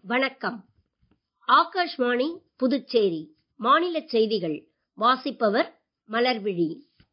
வணக்கம் ஆகாஷ்வாணி புதுச்சேரி மாநிலச் செய்திகள் வாசிப்பவர் மலர்விழி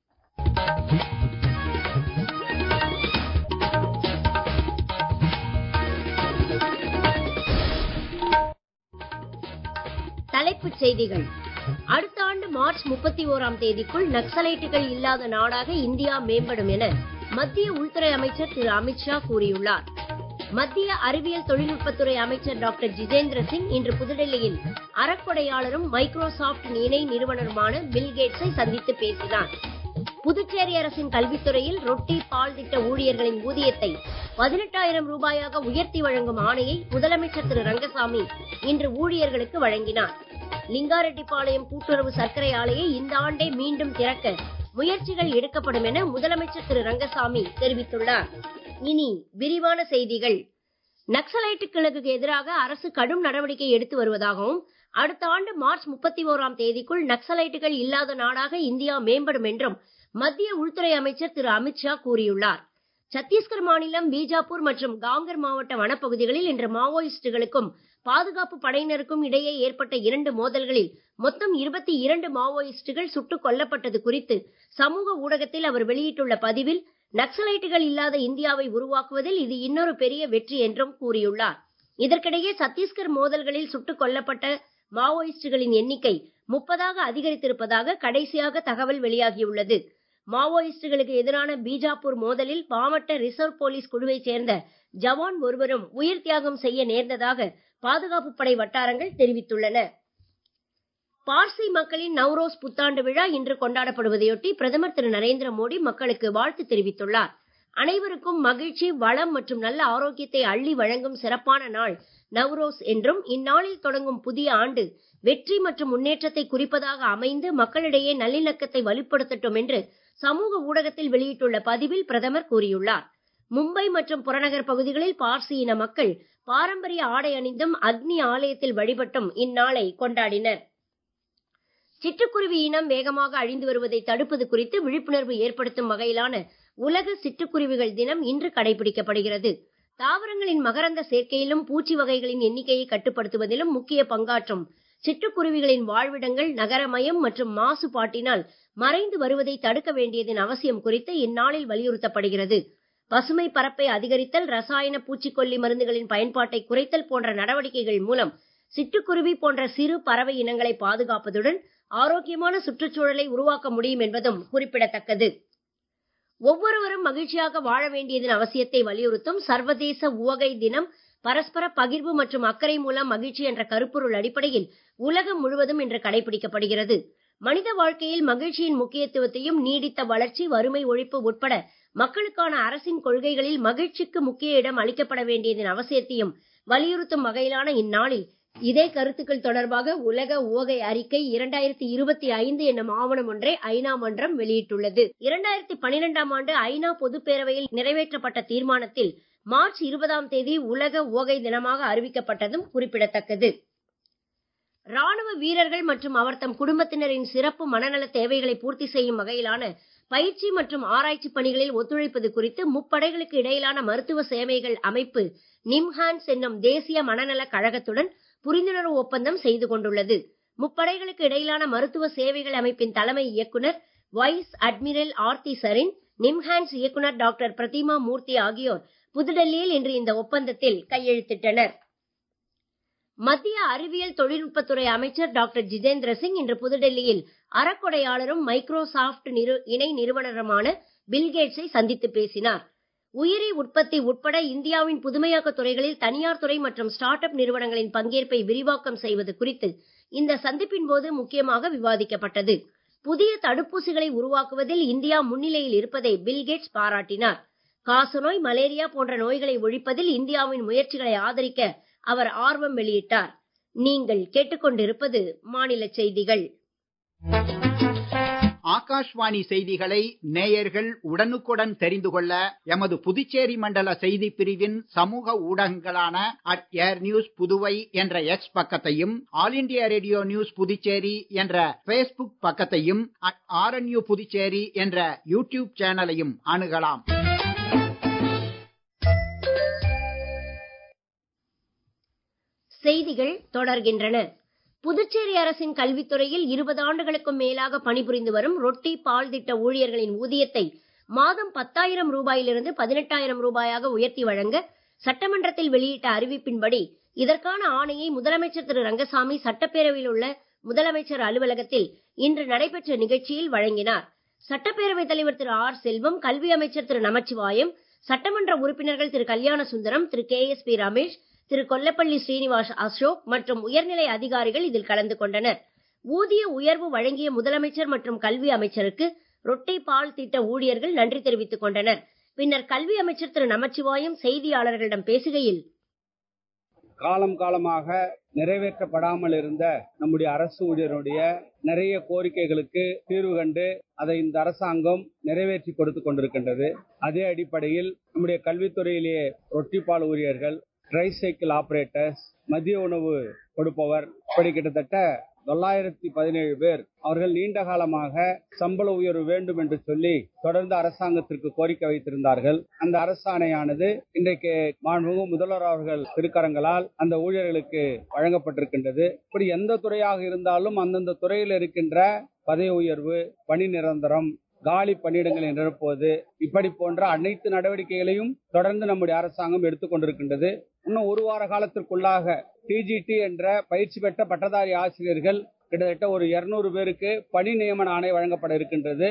தலைப்புச் செய்திகள் அடுத்த ஆண்டு மார்ச் முப்பத்தி ஓராம் தேதிக்குள் நக்சலைட்டுகள் இல்லாத நாடாக இந்தியா மேம்படும் என மத்திய உள்துறை அமைச்சர் திரு அமித்ஷா கூறியுள்ளார் மத்திய அறிவியல் தொழில்நுட்பத்துறை அமைச்சர் டாக்டர் ஜிதேந்திர சிங் இன்று புதுடெல்லியில் அறக்கொடையாளரும் மைக்ரோசாப்ட் இணை நிறுவனருமான பில்கேட்ஸை சந்தித்து பேசினார் புதுச்சேரி அரசின் கல்வித்துறையில் ரொட்டி பால் திட்ட ஊழியர்களின் ஊதியத்தை பதினெட்டாயிரம் ரூபாயாக உயர்த்தி வழங்கும் ஆணையை முதலமைச்சர் திரு ரங்கசாமி இன்று ஊழியர்களுக்கு வழங்கினார் லிங்காரெட்டிப்பாளையம் கூட்டுறவு சர்க்கரை ஆலையை இந்த ஆண்டே மீண்டும் திறக்க முயற்சிகள் எடுக்கப்படும் என முதலமைச்சர் திரு ரங்கசாமி தெரிவித்துள்ளார் இனி விரிவான செய்திகள் நக்சலைட்டுகளுக்கு எதிராக அரசு கடும் நடவடிக்கை எடுத்து வருவதாகவும் அடுத்த ஆண்டு மார்ச் முப்பத்தி ஓராம் தேதிக்குள் நக்சலைட்டுகள் இல்லாத நாடாக இந்தியா மேம்படும் என்றும் மத்திய உள்துறை அமைச்சர் திரு அமித்ஷா கூறியுள்ளார் சத்தீஸ்கர் மாநிலம் பீஜாப்பூர் மற்றும் காங்கர் மாவட்ட வனப்பகுதிகளில் இன்று மாவோயிஸ்டுகளுக்கும் பாதுகாப்பு படையினருக்கும் இடையே ஏற்பட்ட இரண்டு மோதல்களில் மொத்தம் இருபத்தி இரண்டு மாவோயிஸ்டுகள் சுட்டுக் கொல்லப்பட்டது குறித்து சமூக ஊடகத்தில் அவர் வெளியிட்டுள்ள பதிவில் நக்சலைட்டுகள் இல்லாத இந்தியாவை உருவாக்குவதில் இது இன்னொரு பெரிய வெற்றி என்றும் கூறியுள்ளார் இதற்கிடையே சத்தீஸ்கர் மோதல்களில் சுட்டுக் கொல்லப்பட்ட மாவோயிஸ்டுகளின் எண்ணிக்கை முப்பதாக அதிகரித்திருப்பதாக கடைசியாக தகவல் வெளியாகியுள்ளது மாவோயிஸ்டுகளுக்கு எதிரான பீஜாப்பூர் மோதலில் மாவட்ட ரிசர்வ் போலீஸ் குழுவைச் சேர்ந்த ஜவான் ஒருவரும் உயிர் தியாகம் செய்ய நேர்ந்ததாக பாதுகாப்பு படை வட்டாரங்கள் தெரிவித்துள்ளன பார்சி மக்களின் நவ்ரோஸ் புத்தாண்டு விழா இன்று கொண்டாடப்படுவதையொட்டி பிரதமர் திரு நரேந்திர மோடி மக்களுக்கு வாழ்த்து தெரிவித்துள்ளார் அனைவருக்கும் மகிழ்ச்சி வளம் மற்றும் நல்ல ஆரோக்கியத்தை அள்ளி வழங்கும் சிறப்பான நாள் நவ்ரோஸ் என்றும் இந்நாளில் தொடங்கும் புதிய ஆண்டு வெற்றி மற்றும் முன்னேற்றத்தை குறிப்பதாக அமைந்து மக்களிடையே நல்லிணக்கத்தை வலுப்படுத்தட்டும் என்று சமூக ஊடகத்தில் வெளியிட்டுள்ள பதிவில் பிரதமர் கூறியுள்ளார் மும்பை மற்றும் புறநகர் பகுதிகளில் பார்சி இன மக்கள் பாரம்பரிய ஆடை அணிந்தும் அக்னி ஆலயத்தில் வழிபட்டும் இந்நாளை கொண்டாடினர் சிட்டுக்குருவி இனம் வேகமாக அழிந்து வருவதை தடுப்பது குறித்து விழிப்புணர்வு ஏற்படுத்தும் வகையிலான உலக சிட்டுக்குருவிகள் தினம் இன்று கடைபிடிக்கப்படுகிறது தாவரங்களின் மகரந்த சேர்க்கையிலும் பூச்சி வகைகளின் எண்ணிக்கையை கட்டுப்படுத்துவதிலும் முக்கிய பங்காற்றும் சிட்டுக்குருவிகளின் வாழ்விடங்கள் நகரமயம் மற்றும் மாசுபாட்டினால் மறைந்து வருவதை தடுக்க வேண்டியதன் அவசியம் குறித்து இந்நாளில் வலியுறுத்தப்படுகிறது பசுமை பரப்பை அதிகரித்தல் ரசாயன பூச்சிக்கொல்லி மருந்துகளின் பயன்பாட்டை குறைத்தல் போன்ற நடவடிக்கைகள் மூலம் சிட்டுக்குருவி போன்ற சிறு பறவை இனங்களை பாதுகாப்பதுடன் ஆரோக்கியமான சுற்றுச்சூழலை உருவாக்க முடியும் என்பதும் குறிப்பிடத்தக்கது ஒவ்வொருவரும் மகிழ்ச்சியாக வாழ வேண்டியதன் அவசியத்தை வலியுறுத்தும் சர்வதேச உவகை தினம் பரஸ்பர பகிர்வு மற்றும் அக்கறை மூலம் மகிழ்ச்சி என்ற கருப்பொருள் அடிப்படையில் உலகம் முழுவதும் இன்று கடைபிடிக்கப்படுகிறது மனித வாழ்க்கையில் மகிழ்ச்சியின் முக்கியத்துவத்தையும் நீடித்த வளர்ச்சி வறுமை ஒழிப்பு உட்பட மக்களுக்கான அரசின் கொள்கைகளில் மகிழ்ச்சிக்கு முக்கிய இடம் அளிக்கப்பட வேண்டியதன் அவசியத்தையும் வலியுறுத்தும் வகையிலான இந்நாளில் இதே கருத்துக்கள் தொடர்பாக உலக உவகை அறிக்கை இரண்டாயிரத்தி இருபத்தி ஐந்து என்னும் ஆவணம் ஒன்றை ஐநா மன்றம் வெளியிட்டுள்ளது இரண்டாயிரத்தி பனிரெண்டாம் ஆண்டு ஐநா பொதுப்பேரவையில் நிறைவேற்றப்பட்ட தீர்மானத்தில் மார்ச் இருபதாம் தேதி உலக உவகை தினமாக அறிவிக்கப்பட்டதும் குறிப்பிடத்தக்கது ராணுவ வீரர்கள் மற்றும் அவர் தம் குடும்பத்தினரின் சிறப்பு மனநல தேவைகளை பூர்த்தி செய்யும் வகையிலான பயிற்சி மற்றும் ஆராய்ச்சி பணிகளில் ஒத்துழைப்பது குறித்து முப்படைகளுக்கு இடையிலான மருத்துவ சேவைகள் அமைப்பு நிம்ஹான்ஸ் என்னும் தேசிய மனநல கழகத்துடன் புரிந்துணர்வு ஒப்பந்தம் செய்து கொண்டுள்ளது முப்படைகளுக்கு இடையிலான மருத்துவ சேவைகள் அமைப்பின் தலைமை இயக்குனர் வைஸ் அட்மிரல் ஆர்த்தி சரின் நிம்ஹான்ஸ் இயக்குனர் டாக்டர் பிரதிமா மூர்த்தி ஆகியோர் புதுடெல்லியில் இன்று இந்த ஒப்பந்தத்தில் கையெழுத்திட்டனர் மத்திய அறிவியல் தொழில்நுட்பத்துறை அமைச்சர் டாக்டர் ஜிதேந்திர சிங் இன்று புதுடெல்லியில் அறக்கொடையாளரும் மைக்ரோசாப்ட் நிறு இணை நிறுவனருமான பில்கேட்ஸை சந்தித்து பேசினார் உயிரி உற்பத்தி உட்பட இந்தியாவின் புதுமையாக்க துறைகளில் தனியார் துறை மற்றும் ஸ்டார்ட் அப் நிறுவனங்களின் பங்கேற்பை விரிவாக்கம் செய்வது குறித்து இந்த சந்திப்பின் போது முக்கியமாக விவாதிக்கப்பட்டது புதிய தடுப்பூசிகளை உருவாக்குவதில் இந்தியா முன்னிலையில் இருப்பதை பில்கேட்ஸ் பாராட்டினார் காசநோய் மலேரியா போன்ற நோய்களை ஒழிப்பதில் இந்தியாவின் முயற்சிகளை ஆதரிக்க அவர் ஆர்வம் வெளியிட்டார் நீங்கள் கேட்டுக்கொண்டிருப்பது மாநில செய்திகள் ஆகாஷ்வாணி செய்திகளை நேயர்கள் உடனுக்குடன் தெரிந்து கொள்ள எமது புதுச்சேரி மண்டல செய்தி பிரிவின் சமூக ஊடகங்களான அட் ஏர் நியூஸ் புதுவை என்ற எக்ஸ் பக்கத்தையும் All India Radio news Puducherry என்ற பேஸ்புக் பக்கத்தையும் அட் ஆர்என்யூ புதுச்சேரி என்ற யூடியூப் சேனலையும் அணுகலாம் செய்திகள் தொடர்கின்றன புதுச்சேரி அரசின் கல்வித்துறையில் இருபது ஆண்டுகளுக்கும் மேலாக பணிபுரிந்து வரும் ரொட்டி பால் திட்ட ஊழியர்களின் ஊதியத்தை மாதம் பத்தாயிரம் ரூபாயிலிருந்து பதினெட்டாயிரம் ரூபாயாக உயர்த்தி வழங்க சட்டமன்றத்தில் வெளியிட்ட அறிவிப்பின்படி இதற்கான ஆணையை முதலமைச்சர் திரு ரங்கசாமி சட்டப்பேரவையில் உள்ள முதலமைச்சர் அலுவலகத்தில் இன்று நடைபெற்ற நிகழ்ச்சியில் வழங்கினார் சட்டப்பேரவைத் தலைவர் திரு ஆர் செல்வம் கல்வி அமைச்சர் திரு நமச்சிவாயம் சட்டமன்ற உறுப்பினர்கள் Thiru Kalyana Sundaram Thiru K S P Ramesh Thiru Kollapalli Srinivas Ashok மற்றும் உயர்நிலை அதிகாரிகள் இதில் கலந்து கொண்டனர் ஊதிய உயர்வு வழங்கிய முதலமைச்சர் மற்றும் கல்வி அமைச்சருக்கு ரொட்டி பால் திட்ட ஊழியர்கள் நன்றி தெரிவித்துக் கொண்டனர் பின்னர் கல்வி அமைச்சர் திரு நமச்சிவாயம் செய்தியாளர்களிடம் பேசுகையில் காலம் காலமாக நிறைவேற்றப்படாமல் இருந்த நம்முடைய அரசு ஊழியருடைய நிறைய கோரிக்கைகளுக்கு தீர்வு கண்டு அதை இந்த அரசாங்கம் நிறைவேற்றி கொடுத்து கொண்டிருக்கின்றது அதே அடிப்படையில் நம்முடைய கல்வித்துறையிலேயே ரொட்டிப்பால் ஊழியர்கள் ட்ரை சைக்கிள் ஆபரேட்டர்ஸ் மதிய உணவு கொடுப்பவர் இப்படி கிட்டத்தட்ட தொள்ளாயிரத்தி பதினேழு பேர் அவர்கள் நீண்ட காலமாக சம்பள உயர்வு வேண்டும் என்று சொல்லி தொடர்ந்து அரசாங்கத்திற்கு கோரிக்கை வைத்திருந்தார்கள் அந்த அரசாணையானது இன்றைக்கு மாண்புமிகு முதல்வர் அவர்கள் திருக்கரங்களால் அந்த ஊழியர்களுக்கு வழங்கப்பட்டிருக்கின்றது இப்படி எந்த துறையாக இருந்தாலும் அந்தந்த துறையில் இருக்கின்ற பதவி உயர்வு பணி நிரந்தரம் காலி பணியிடங்களை நிரப்புவது இப்படி போன்ற அனைத்து நடவடிக்கைகளையும் தொடர்ந்து நம்முடைய அரசாங்கம் எடுத்துக் கொண்டிருக்கின்றது இன்னும் ஒரு வார காலத்திற்குள்ளாக டிஜிடி என்ற பயிற்சி பெற்ற பட்டதாரி ஆசிரியர்கள் கிட்டத்தட்ட ஒரு இருநூறு பேருக்கு பணி நியமன ஆணை வழங்கப்பட இருக்கின்றது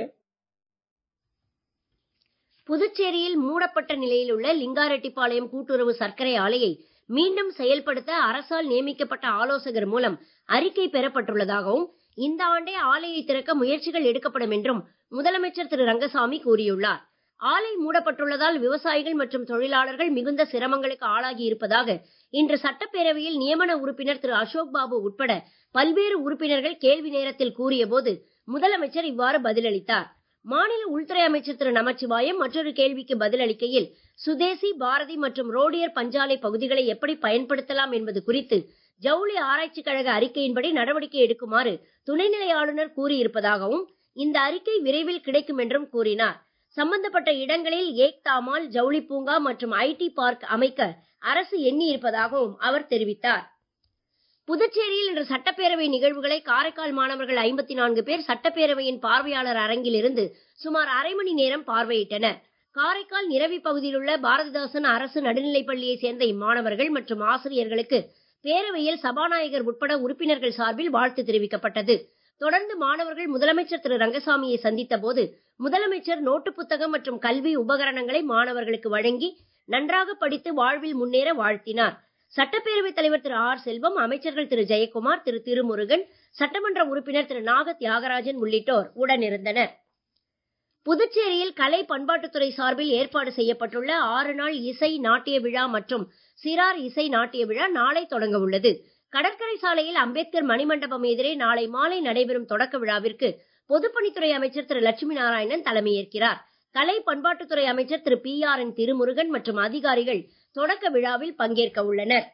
புதுச்சேரியில் மூடப்பட்ட நிலையில் உள்ள லிங்காரெட்டிப்பாளையம் கூட்டுறவு சர்க்கரை ஆலையை மீண்டும் செயல்படுத்த அரசால் நியமிக்கப்பட்ட ஆலோசகர் மூலம் அறிக்கை பெறப்பட்டுள்ளதாகவும் இந்த ஆண்டே ஆலையை திறக்க முயற்சிகள் எடுக்கப்படும் என்றும் முதலமைச்சர் திரு ரங்கசாமி கூறியுள்ளார் ஆலை மூடப்பட்டுள்ளதால் விவசாயிகள் மற்றும் தொழிலாளர்கள் மிகுந்த சிரமங்களுக்கு ஆளாகி இருப்பதாக இன்று சட்டப்பேரவையில் நியமன உறுப்பினர் திரு அசோக் பாபு உட்பட பல்வேறு உறுப்பினர்கள் கேள்வி நேரத்தில் கூறியபோது முதலமைச்சர் இவ்வாறு பதிலளித்தார் மாநில உள்துறை அமைச்சர் திரு நமச்சிவாயம் மற்றொரு கேள்விக்கு பதிலளிக்கையில் சுதேசி பாரதி மற்றும் ரோடியர் பஞ்சாலை பகுதிகளை எப்படி பயன்படுத்தலாம் என்பது குறித்து ஜவுளி ஆராய்ச்சி கழக அறிக்கையின்படி நடவடிக்கை எடுக்குமாறு துணைநிலை ஆளுநர் கூறியிருப்பதாகவும் இந்த அறிக்கை விரைவில் கிடைக்கும் என்றும் கூறினார் சம்பந்தப்பட்ட இடங்களில் ஏக்தாமால் ஜவுளி பூங்கா மற்றும் ஐடி பார்க் அமைக்க அரசு எண்ணி இருப்பதாகவும் அவர் தெரிவித்தார் புதுச்சேரியில் இன்று சட்டப்பேரவை நிகழ்வுகளை காரைக்கால் மாணவர்கள் ஐம்பத்தி நான்கு பேர் சட்டப்பேரவையின் பார்வையாளர் அரங்கில் இருந்து சுமார் அரை மணி நேரம் பார்வையிட்டனர் காரைக்கால் நிரவி பகுதியில் உள்ள பாரதிதாசன் அரசு நடுநிலைப் பள்ளியை சேர்ந்த இம்மாணவர்கள் மற்றும் ஆசிரியர்களுக்கு பேரவையில் சபாநாயகர் உட்பட உறுப்பினர்கள் சார்பில் வாழ்த்து தெரிவிக்கப்பட்டது தொடர்ந்து மாணவர்கள் முதலமைச்சர் திரு ரங்கசாமியை சந்தித்த போது முதலமைச்சர் நோட்டு புத்தகம் மற்றும் கல்வி உபகரணங்களை மாணவர்களுக்கு வழங்கி நன்றாக படித்து வாழ்வில் முன்னேற வாழ்த்தினார் சட்டப்பேரவைத் தலைவர் திரு ஆர் செல்வம் அமைச்சர்கள் திரு ஜெயக்குமார் திரு திருமுருகன் சட்டமன்ற உறுப்பினர் திரு நாக தியாகராஜன் உள்ளிட்டோர் உடனிருந்தனர் புதுச்சேரியில் கலை பண்பாட்டுத்துறை சார்பில் ஏற்பாடு செய்யப்பட்டுள்ள ஆறு நாள் இசை நாட்டிய விழா மற்றும் சிறார் இசை நாட்டிய விழா நாளை தொடங்க உள்ளது கடற்கரை சாலையில் அம்பேத்கர் மணிமண்டபம் எதிரே நாளை மாலை நடைபெறும் தொடக்க விழாவிற்கு பொதுப்பணித்துறை அமைச்சர் திரு லட்சுமி நாராயணன் தலைமையேற்கிறார் கலை பண்பாட்டுத்துறை அமைச்சர் Thiru P R N Thirumurugan மற்றும் அதிகாரிகள் தொடக்க விழாவில் பங்கேற்க உள்ளனர்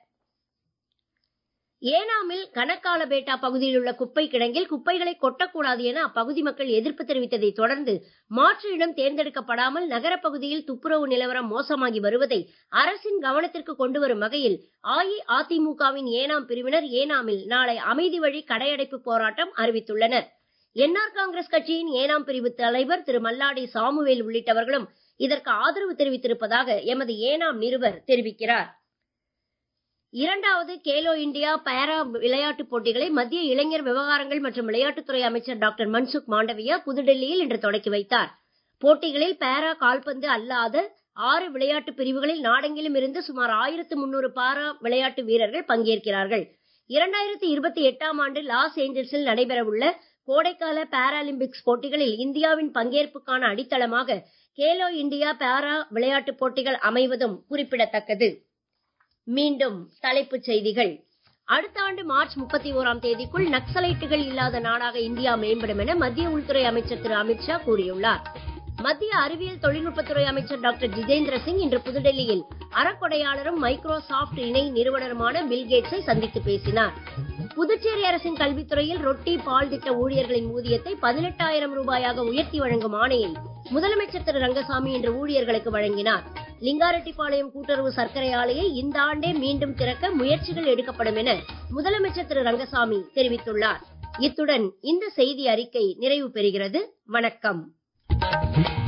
ஏனாமில் கனக்காலபேட்டா பகுதியில் உள்ள குப்பை கிடங்கில் குப்பைகளை கொட்டக்கூடாது என அப்பகுதி மக்கள் எதிர்ப்பு தெரிவித்ததை தொடர்ந்து மாற்று இடம் தேர்ந்தெடுக்கப்படாமல் நகரப் பகுதியில் துப்புரவு நிலவரம் மோசமாகி வருவதை அரசின் கவனத்திற்கு கொண்டு வரும் வகையில் அஇஅதிமுகவின் ஏனாம் பிரிவினர் ஏனாமில் நாளை அமைதி வழி கடையடைப்பு போராட்டம் அறிவித்துள்ளனர் என்ஆர் காங்கிரஸ் கட்சியின் ஏனாம் பிரிவு தலைவர் திரு மல்லாடி சாமுவேல் உள்ளிட்டவர்களும் இதற்கு ஆதரவு தெரிவித்திருப்பதாக எமது ஏனாம் நிருபர் தெரிவிக்கிறார் இரண்டாவது கேலோ இந்தியா பாரா விளையாட்டுப் போட்டிகளை மத்திய இளைஞர் விவகாரங்கள் மற்றும் விளையாட்டுத்துறை அமைச்சர் டாக்டர் மன்சுக் மாண்டவியா புதுடெல்லியில் இன்று தொடக்கி வைத்தார் போட்டிகளில் பாரா கால்பந்து அல்லாத ஆறு விளையாட்டு பிரிவுகளில் நாடெங்கிலும் இருந்து சுமார் ஆயிரத்து முன்னூறு பாரா விளையாட்டு வீரர்கள் பங்கேற்கிறார்கள் இரண்டாயிரத்தி இருபத்தி எட்டாம் ஆண்டு லாஸ் ஏஞ்சல்ஸில் நடைபெறவுள்ள கோடைக்கால பாராலிம்பிக்ஸ் போட்டிகளில் இந்தியாவின் பங்கேற்புக்கான அடித்தளமாக கேலோ இந்தியா பாரா விளையாட்டுப் போட்டிகள் அமைவதும் குறிப்பிடத்தக்கது மீண்டும் தலைப்புச் செய்திகள் அடுத்த ஆண்டு மார்ச் முப்பத்தி ஓராம் தேதிக்குள் நக்சலைட்டுகள் இல்லாத நாடாக இந்தியா மேம்படும் என மத்திய உள்துறை அமைச்சர் திரு அமித்ஷா கூறியுள்ளார் மத்திய அறிவியல் தொழில்நுட்பத்துறை அமைச்சர் டாக்டர் ஜிதேந்திர சிங் இன்று புதுடெல்லியில் அறக்கொடையாளரும் மைக்ரோசாப்ட் இணை நிறுவனருமான பில்கேட்ஸை சந்தித்து பேசினார் புதுச்சேரி அரசின் கல்வித்துறையில் ரொட்டி பால் திட்ட ஊழியர்களின் ஊதியத்தை பதினெட்டாயிரம் ரூபாயாக உயர்த்தி வழங்கும் ஆணையை முதலமைச்சர் திரு ரங்கசாமி இன்று ஊழியர்களுக்கு வழங்கினார் லிங்காரெட்டிப்பாளையம் கூட்டுறவு சர்க்கரை ஆலையை இந்த ஆண்டே மீண்டும் திறக்க முயற்சிகள் எடுக்கப்படும் என முதலமைச்சர் திரு ரங்கசாமி தெரிவித்துள்ளார் இத்துடன் இந்த செய்தி அறிக்கை நிறைவு பெறுகிறது வணக்கம்